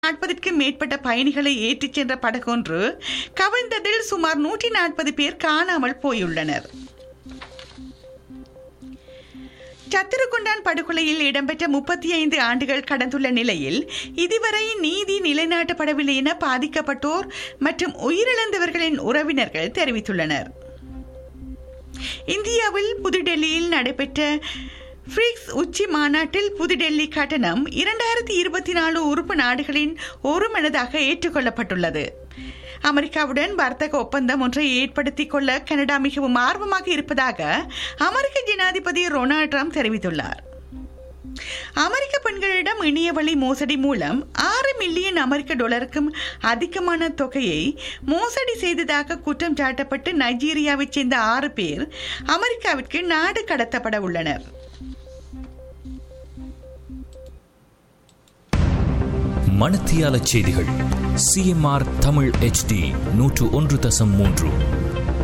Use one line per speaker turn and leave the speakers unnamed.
நாற்பதுக்கும் மேற்பட்ட பயணிகளை ஏற்றிச் சென்ற படகொன்று கவிழ்ந்ததில் சுமார் நூற்றி நாற்பது பேர் காணாமல் போயுள்ளனர் சத்திரகுண்டான் படுகொலையில் இடம்பெற்ற முப்பத்தி ஐந்து ஆண்டுகள் கடந்துள்ள நிலையில் இதுவரை நீதி நிலைநாட்டப்படவில்லை என பாதிக்கப்பட்டோர் மற்றும் உயிரிழந்தவர்களின் உறவினர்கள் தெரிவித்துள்ளனர் இந்தியாவில் புதுடெல்லியில் நடைபெற்ற பிரிக்ஸ் உச்சி மாநாட்டில் புதுடெல்லி கட்டணம் இரண்டாயிரத்தி இருபத்தி நாலு உறுப்பு நாடுகளின் ஒருமனதாக ஏற்றுக்கொள்ளப்பட்டுள்ளது அமெரிக்காவுடன் வர்த்தக ஒப்பந்தம் ஒன்றை ஏற்படுத்திக் கொள்ள கனடா மிகவும் ஆர்வமாக இருப்பதாக அமெரிக்க ஜனாதிபதி ரொனால்ட் ட்ரம்ப் தெரிவித்துள்ளார் அமெரிக்க பெண்களிடம் இணையவழி மோசடி மூலம் ஆறு மில்லியன் அமெரிக்க டாலருக்கும் அதிகமான தொகையை மோசடி செய்ததாக குற்றம் சாட்டப்பட்டு நைஜீரியாவைச் சேர்ந்த ஆறு பேர் அமெரிக்காவிற்கு நாடு கடத்தப்பட உள்ளனர்
மணத்தியால செய்திகள் சிஎம்ஆர் தமிழ் HD நூற்று ஒன்று தசம் மூன்று